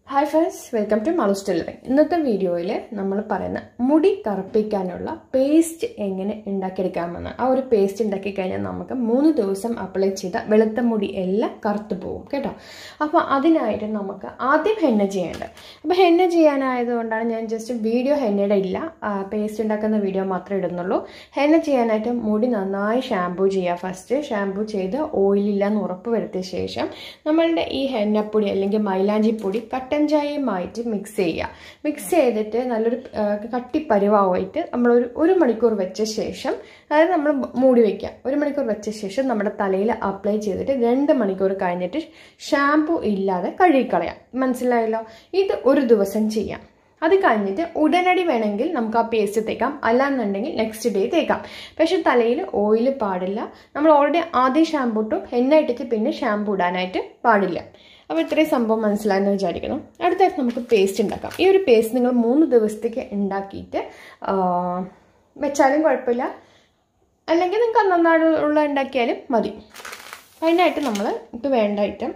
hi friends welcome to Malu tailoring ഇന്നത്തെ വീഡിയോയിൽ നമ്മൾ പറയുന്ന മുടി കറുപ്പിക്കാനുള്ള പേസ്റ്റ് എങ്ങനെ ഉണ്ടാക്കിയെടുക്കാമെന്ന് ആ ഒരു പേസ്റ്റ് ഉണ്ടാക്കി കഴിഞ്ഞാൽ നമുക്ക് മൂന്ന് ദിവസം അപ്ലൈ ചെയ്ത വെളുത്ത മുടി എല്ലാം കറുത്തു പോകും കേട്ടോ അപ്പോൾ അതിനായിട്ട് നമുക്ക് ആദ്യം ഹെന്ന ചെയ്യേണ്ടത് അപ്പോൾ ഹെന്ന ചെയ്യാനായതുകൊണ്ടാണ് ഞാൻ ജസ്റ്റ് വീഡിയോ ഹെന്നയുടെ ഇല്ല പേസ്റ്റ് ഉണ്ടാക്കുന്ന വീഡിയോ മാത്രമേ ഇടുന്നുള്ളൂ ഹെന്ന ചെയ്യാനായിട്ട് മുടി നന്നായി ഷാമ്പൂ ചെയ്യുക ഫസ്റ്റ് ഷാമ്പൂ ചെയ്ത് ഓയിലില്ല എന്ന് ഉറപ്പ് വരുത്തിയ ശേഷം നമ്മളുടെ ഈ ഹെന്നപ്പൊടി അല്ലെങ്കിൽ മൈലാഞ്ചിപ്പൊടി കട്ടൻ ചായയുമായിട്ട് മിക്സ് ചെയ്യുക മിക്സ് ചെയ്തിട്ട് നല്ലൊരു കട്ടിപ്പരുവായിട്ട് നമ്മളൊരു ഒരു മണിക്കൂർ വെച്ച ശേഷം അതായത് നമ്മൾ മൂടി വയ്ക്കുക ഒരു മണിക്കൂർ വെച്ച ശേഷം നമ്മുടെ തലയിൽ അപ്ലൈ ചെയ്തിട്ട് രണ്ട് മണിക്കൂർ കഴിഞ്ഞിട്ട് ഷാമ്പു ഇല്ലാതെ കഴുകിക്കളയാം മനസ്സിലായല്ലോ ഇത് ഒരു ദിവസം ചെയ്യാം അത് കഴിഞ്ഞിട്ട് ഉടനടി വേണമെങ്കിൽ നമുക്ക് ആ പേസ്റ്റ് തേക്കാം അല്ലാന്നുണ്ടെങ്കിൽ നെക്സ്റ്റ് ഡേ തേക്കാം പക്ഷെ തലയിൽ ഓയിൽ പാടില്ല നമ്മൾ ഓൾറെഡി ആദ്യം ഷാമ്പൂ ഇട്ടു എണ്ണ ഇട്ടിട്ട് പിന്നെ ഷാമ്പൂ ഇടാനായിട്ട് പാടില്ല അപ്പോൾ ഇത്രയും സംഭവം മനസ്സിലായെന്ന് വിചാരിക്കുന്നു അടുത്തായിട്ട് നമുക്ക് പേസ്റ്റ് ഉണ്ടാക്കാം ഈ ഒരു പേസ്റ്റ് നിങ്ങൾ മൂന്ന് ദിവസത്തേക്ക് ഉണ്ടാക്കിയിട്ട് വെച്ചാലും കുഴപ്പമില്ല അല്ലെങ്കിൽ നിങ്ങൾക്ക് നന്നായിട്ടുള്ള ഉണ്ടാക്കിയാലും മതി അതിനായിട്ട് നമ്മൾ ഇത് വേണ്ട ഐറ്റം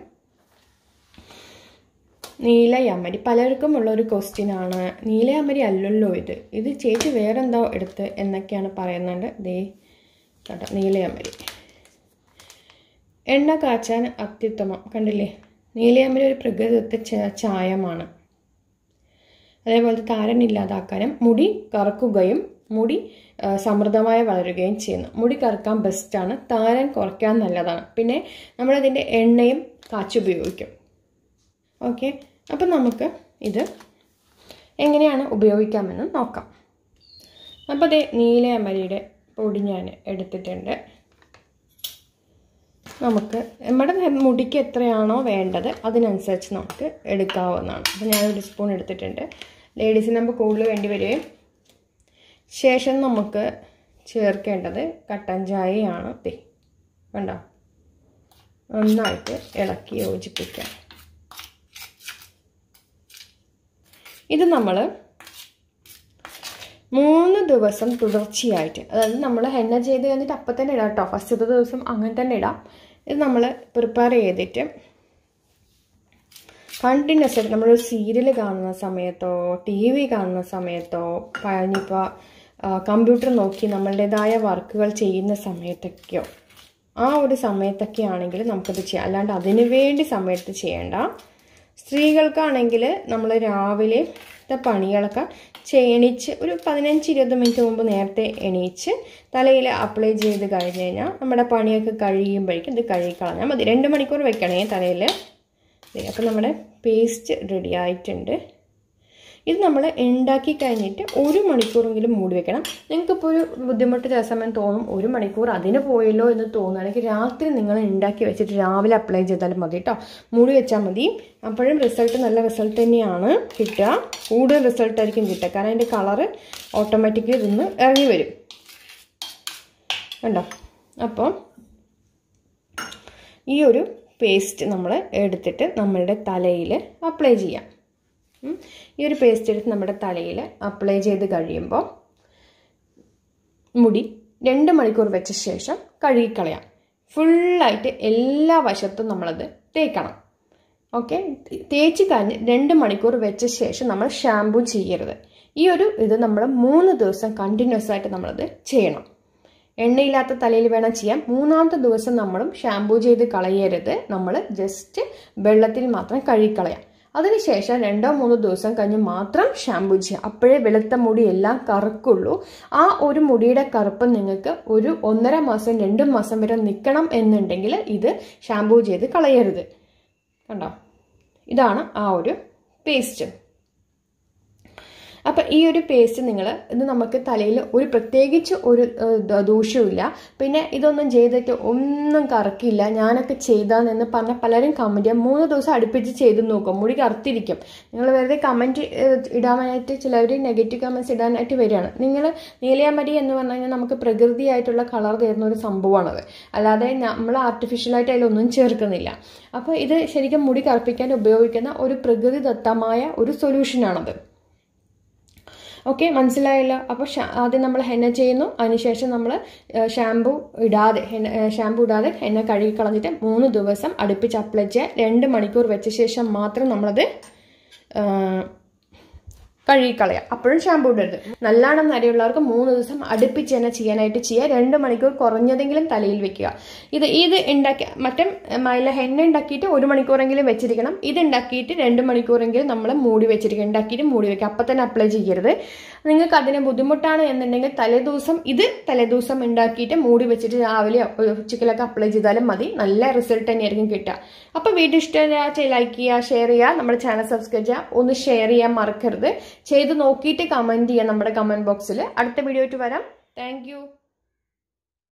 നീലയാമരി പലർക്കും ഉള്ള ഒരു ക്വസ്റ്റ്യൻ ആണ് നീലയാമരി അല്ലല്ലോ ഇത് ഇത് ചേച്ചി വേറെന്തോ എടുത്ത് എന്നൊക്കെയാണ് പറയുന്നുണ്ട് ദേ കേട്ടോ നീലയാമരി എണ്ണ കാച്ചാൻ അത്യുത്തമം കണ്ടില്ലേ നീലയാമരി ഒരു പ്രകൃതിത്തെ ചായമാണ് അതേപോലെ താരൻ ഇല്ലാതാക്കാനും മുടി കറക്കുകയും മുടി സമൃദ്ധമായി വളരുകയും ചെയ്യുന്നു മുടി കറക്കാൻ ബെസ്റ്റാണ് താരൻ കുറയ്ക്കാൻ നല്ലതാണ് പിന്നെ നമ്മളതിൻ്റെ എണ്ണയും കാച്ചുപയോഗിക്കും ഓക്കെ അപ്പം നമുക്ക് ഇത് എങ്ങനെയാണ് ഉപയോഗിക്കാമെന്ന് നോക്കാം അപ്പോൾ അതേ നീലയമരിയുടെ പൊടി ഞാൻ എടുത്തിട്ടുണ്ട് നമുക്ക് നമ്മുടെ മുടിക്ക് എത്രയാണോ വേണ്ടത് അതിനനുസരിച്ച് നമുക്ക് എടുക്കാവുന്നതാണ് അപ്പോൾ ഞാനൊരു സ്പൂൺ എടുത്തിട്ടുണ്ട് ലേഡീസിന് നമുക്ക് കൂടുതൽ വേണ്ടി വരികയും ശേഷം നമുക്ക് ചേർക്കേണ്ടത് കട്ടൻ ചായയാണ് തേ കണ്ടോ നന്നായിട്ട് ഇളക്കി യോജിപ്പിക്കാം ഇത് നമ്മൾ മൂന്ന് ദിവസം തുടർച്ചയായിട്ട് അതായത് നമ്മൾ ഹെന്ന ചെയ്ത് കഴിഞ്ഞിട്ട് അപ്പം തന്നെ ഇടാം കേട്ടോ ഫസ്റ്റത്തെ ദിവസം അങ്ങനെ തന്നെ ഇടാം ഇത് നമ്മൾ പ്രിപ്പയർ ചെയ്തിട്ട് കണ്ടിന്യൂസ് ആയിട്ട് നമ്മളൊരു സീരിയൽ കാണുന്ന സമയത്തോ ടി വി കാണുന്ന സമയത്തോ ഇനിയിപ്പോൾ കമ്പ്യൂട്ടർ നോക്കി നമ്മളുടേതായ വർക്കുകൾ ചെയ്യുന്ന സമയത്തൊക്കെയോ ആ ഒരു സമയത്തൊക്കെ ആണെങ്കിൽ നമുക്കത് ചെയ്യാം അല്ലാണ്ട് അതിനു വേണ്ടി സമയത്ത് ചെയ്യേണ്ട സ്ത്രീകൾക്കാണെങ്കിൽ നമ്മൾ രാവിലത്തെ പണികളൊക്കെ എണീച്ച് ഒരു പതിനഞ്ച് ഇരുപത് മിനിറ്റ് മുമ്പ് നേരത്തെ എണീച്ച് തലയിൽ അപ്ലൈ ചെയ്ത് കഴിഞ്ഞ് കഴിഞ്ഞാൽ നമ്മുടെ പണിയൊക്കെ കഴിയുമ്പോഴേക്കും ഇത് കഴുകി കളഞ്ഞാൽ മതി രണ്ട് മണിക്കൂർ വെക്കണേ തലയിൽ അപ്പോൾ നമ്മുടെ പേസ്റ്റ് റെഡി ആയിട്ടുണ്ട് ഇത് നമ്മൾ ഉണ്ടാക്കി കഴിഞ്ഞിട്ട് ഒരു മണിക്കൂറെങ്കിലും മൂടി വെക്കണം നിങ്ങൾക്കിപ്പോൾ ഒരു ബുദ്ധിമുട്ട് ചില സമയം തോന്നും ഒരു മണിക്കൂർ അതിന് പോയല്ലോ എന്ന് തോന്നുകയാണെങ്കിൽ രാത്രി നിങ്ങൾ ഉണ്ടാക്കി വെച്ചിട്ട് രാവിലെ അപ്ലൈ ചെയ്താലും മതി കേട്ടോ മൂടി വെച്ചാൽ മതി അപ്പോഴും റിസൾട്ട് നല്ല റിസൾട്ട് തന്നെയാണ് കിട്ടുക കൂടുതൽ റിസൾട്ട് ആയിരിക്കും കിട്ടുക കാരണം അതിൻ്റെ കളറ് ഓട്ടോമാറ്റിക്കലി ഇതൊന്ന് ഇറങ്ങി വരും കണ്ടോ അപ്പോൾ ഈ ഒരു പേസ്റ്റ് നമ്മൾ എടുത്തിട്ട് നമ്മളുടെ തലയിൽ അപ്ലൈ ചെയ്യാം ഈ ഒരു പേസ്റ്റ് എടുത്ത് നമ്മുടെ തലയിൽ അപ്ലൈ ചെയ്ത് കഴിയുമ്പോൾ മുടി രണ്ട് മണിക്കൂർ വെച്ച ശേഷം കഴുകിക്കളയാം ഫുള്ളായിട്ട് എല്ലാ വശത്തും നമ്മളത് തേക്കണം ഓക്കെ തേച്ച് കഴിഞ്ഞ് രണ്ട് മണിക്കൂർ വെച്ച ശേഷം നമ്മൾ ഷാമ്പു ചെയ്യരുത് ഈ ഒരു ഇത് നമ്മൾ മൂന്ന് ദിവസം കണ്ടിന്യൂസ് ആയിട്ട് നമ്മളത് ചെയ്യണം എണ്ണയില്ലാത്ത തലയിൽ വേണം ചെയ്യാം മൂന്നാമത്തെ ദിവസം നമ്മളും ഷാമ്പു ചെയ്ത് കളയരുത് നമ്മൾ ജസ്റ്റ് വെള്ളത്തിൽ മാത്രം കഴുകിക്കളയാം അതിനുശേഷം രണ്ടോ മൂന്നോ ദിവസം കഴിഞ്ഞ് മാത്രം ഷാമ്പു ചെയ്യുക അപ്പോഴേ വെളുത്ത മുടി എല്ലാം കറുക്കുള്ളൂ ആ ഒരു മുടിയുടെ കറുപ്പ് നിങ്ങൾക്ക് ഒരു ഒന്നര മാസം രണ്ട് മാസം വരെ നിൽക്കണം എന്നുണ്ടെങ്കിൽ ഇത് ഷാമ്പു ചെയ്ത് കളയരുത് കണ്ടോ ഇതാണ് ആ ഒരു പേസ്റ്റ് അപ്പം ഈ ഒരു പേസ്റ്റ് നിങ്ങൾ ഇത് നമുക്ക് തലയിൽ ഒരു പ്രത്യേകിച്ച് ഒരു ദൂഷ്യമില്ല പിന്നെ ഇതൊന്നും ചെയ്തിട്ട് ഒന്നും കറക്കില്ല ഞാനൊക്കെ ചെയ്താന്നെന്ന് പറഞ്ഞ പലരും കമൻറ്റ് ചെയ്യാം മൂന്ന് ദിവസം അടുപ്പിച്ച് ചെയ്ത് നോക്കും മുടി കറുത്തിരിക്കും നിങ്ങൾ വെറുതെ കമൻറ്റ് ഇടാനായിട്ട് ചിലവർ നെഗറ്റീവ് കമൻറ്റ്സ് ഇടാനായിട്ട് വരികയാണ് നിങ്ങൾ നീലയാമരി എന്ന് പറഞ്ഞു കഴിഞ്ഞാൽ നമുക്ക് പ്രകൃതിയായിട്ടുള്ള കളർ തരുന്ന ഒരു സംഭവമാണത് അല്ലാതെ നമ്മൾ ആർട്ടിഫിഷ്യലായിട്ട് അതിലൊന്നും ചേർക്കുന്നില്ല അപ്പോൾ ഇത് ശരിക്കും മുടി കറുപ്പിക്കാൻ ഉപയോഗിക്കുന്ന ഒരു പ്രകൃതിദത്തമായ ഒരു സൊല്യൂഷനാണത് ഓക്കെ മനസ്സിലായല്ലോ അപ്പോൾ ആദ്യം നമ്മൾ ഹെന്ന ചെയ്യുന്നു അതിനുശേഷം നമ്മൾ ഷാമ്പു ഇടാതെ ഷാമ്പു ഇടാതെ എണ്ണ കഴുകി കളഞ്ഞിട്ട് മൂന്ന് ദിവസം അടുപ്പിച്ച് അപ്ലൈ ചെയ്യുക രണ്ട് മണിക്കൂർ വെച്ച ശേഷം മാത്രം നമ്മളത് കഴുകിക്കളയാം അപ്പോഴും ഷാമ്പൂ ഇടരുത് നല്ലോണം നരയുള്ളവർക്ക് മൂന്ന് ദിവസം അടുപ്പിച്ച് തന്നെ ചെയ്യാനായിട്ട് ചെയ്യുക രണ്ട് മണിക്കൂർ കുറഞ്ഞതെങ്കിലും തലയിൽ വെക്കുക ഇത് ഇത് ഉണ്ടാക്കി മറ്റേ മൈല ഹെന്ന ഉണ്ടാക്കിയിട്ട് ഒരു മണിക്കൂറെങ്കിലും വെച്ചിരിക്കണം ഇത് ഉണ്ടാക്കിയിട്ട് രണ്ട് മണിക്കൂറെങ്കിലും നമ്മൾ മൂടി വെച്ചിരിക്കണം ഉണ്ടാക്കിയിട്ട് മൂടി വെക്കുക അപ്പം തന്നെ അപ്ലൈ ചെയ്യരുത് നിങ്ങൾക്ക് അതിന് ബുദ്ധിമുട്ടാണ് എന്നുണ്ടെങ്കിൽ തലേദിവസം ഇത് തലേദിവസം ഉണ്ടാക്കിയിട്ട് മൂടി വെച്ചിട്ട് രാവിലെയോ ഉച്ചക്കിലൊക്കെ അപ്ലൈ ചെയ്താലും മതി നല്ല റിസൾട്ട് തന്നെയായിരിക്കും കിട്ടുക അപ്പോൾ വീഡിയോ ഇഷ്ടമായ ലൈക്ക് ചെയ്യുക ഷെയർ ചെയ്യുക നമ്മുടെ ചാനൽ സബ്സ്ക്രൈബ് ചെയ്യുക ഒന്ന് ഷെയർ ചെയ്യാൻ മറക്കരുത് ചെയ്ത് നോക്കിയിട്ട് കമൻറ്റ് ചെയ്യുക നമ്മുടെ കമൻറ്റ് ബോക്സിൽ അടുത്ത വീഡിയോ ആയിട്ട് വരാം താങ്ക്